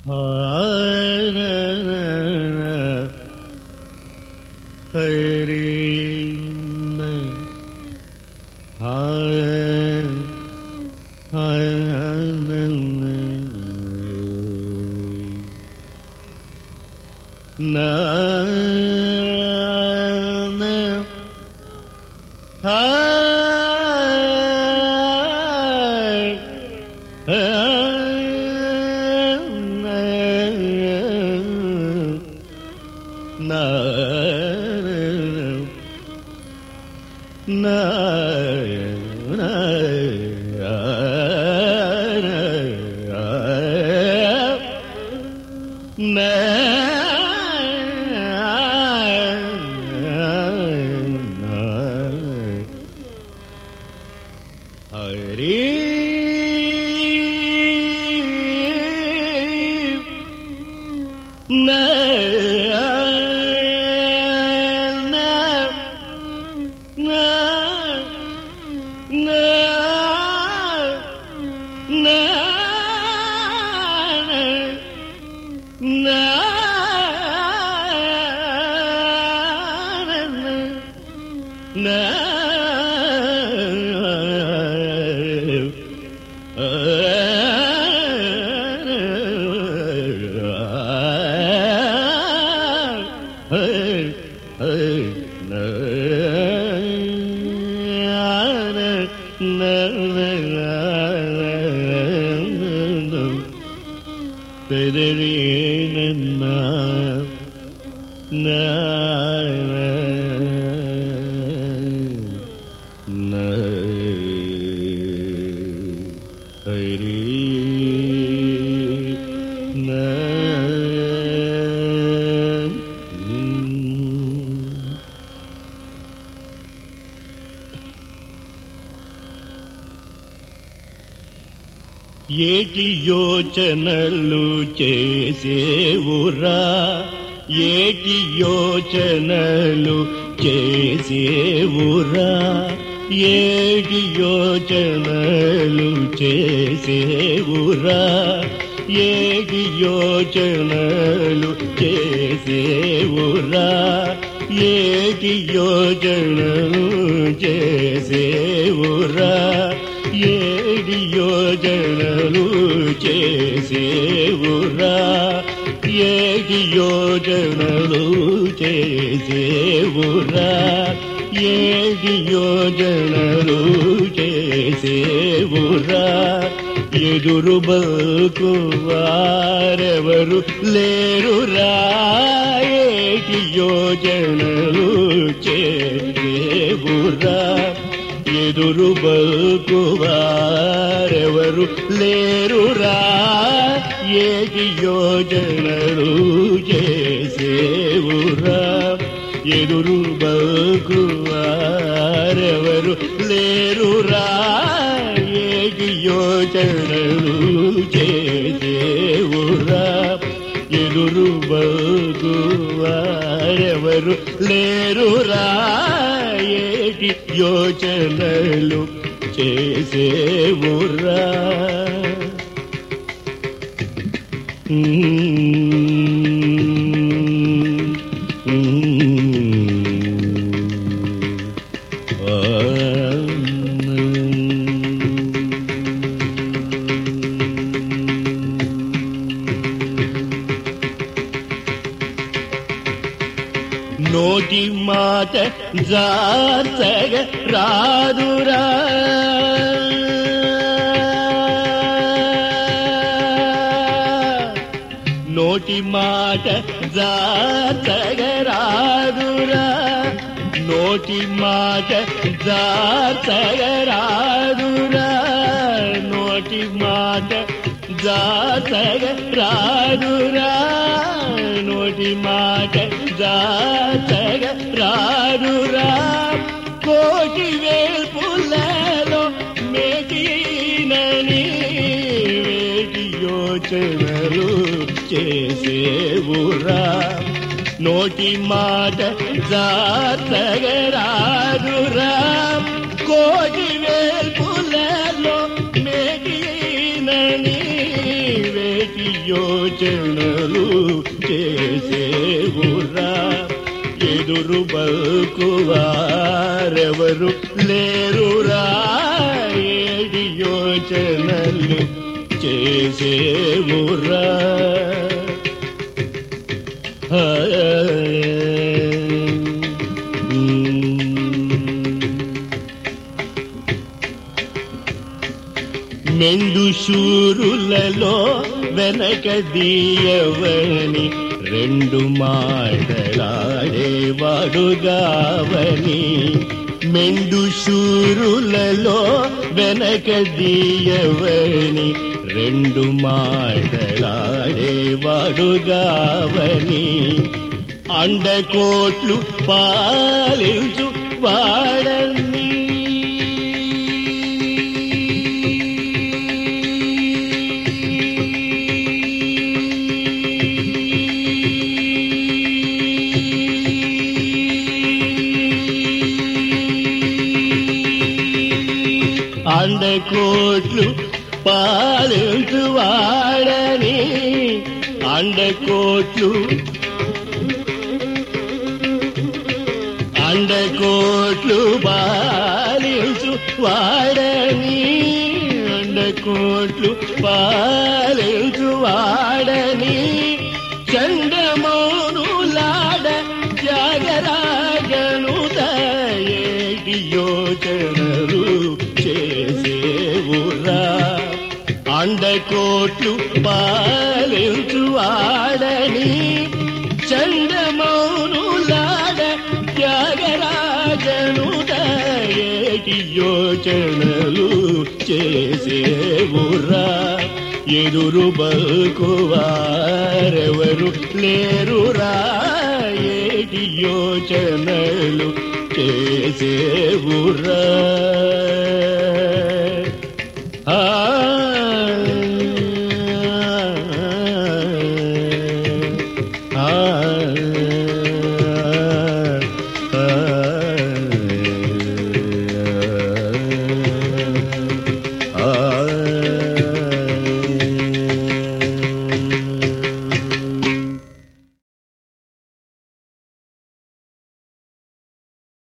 ఏటి యోచనలు చేసేవురా ఏటి యోచనలు చేసేవురా ఏటి యోచనలు చేసేవురా ఏటి యోచనలు చేసేవురా ఏటి యోచనలు చేసేవురా ఏడి యోజనలు చేసేవురా ఏడి యోజనలు చేసేవురా ఏడి యోజనలు చేసేవురా ఎదురు బల్కు వారెవరు లేరురా ఏటి యోజనలు చేసేవురా ఎదురు బల్కువారెవరు లేరురా ఏది యోజనలు చేసేవురా ఎదురు బల్కువారెవరు లేరురా ఏది యోజనలు చేసేవురా ఎదురు బల్కువారెవరు లేరురా ఏటి యోచనలు చేసేవురా నోటి మాట జాతగ రాదురా నోటి మాట జాతగ రాదురా నోటి మాట జాతగ రాదురా నోటి మాట జాతగ రాదురా నోటి మాట జాతగ రాదురా కోటి వేల్పులలో మేటినని వేటి యోచనలు చేసేవురా నోటి మాట జాతగరాదురా కోటి వేల్పులలో మేటినని వేటి యోచనలు చేసేవురా ఎదురు బల్కువారెవరు లేరురా ఏడి యోచనలు చేసేవురా మెండు శూరులలో వెనక దీయవని రెండు మాటలాడేవాడుగావని మెండు శూరులలో వెనక దీయవని రెండు మాటలాడేవాడుగావని అండకోట్లు పాలించు వాడని అండకోట్లు పాలించు వాడని అండకోట్లు అండకోట్లు పాలించు వాడని అండకోట్లు పాలించు వాడని చండమౌనులాడ త్యాగరాజను దయేటి యోచనలు చేసేవురా అండకోట్లు పాలించు వాడని చండమౌనులాడ త్యాగరాజను దయేటి యోచనలు చేసేవురా ఎదురు బల్కువారెవరు లేరురా ఏటి యోచనలు చేసేవురా ఆ ఆ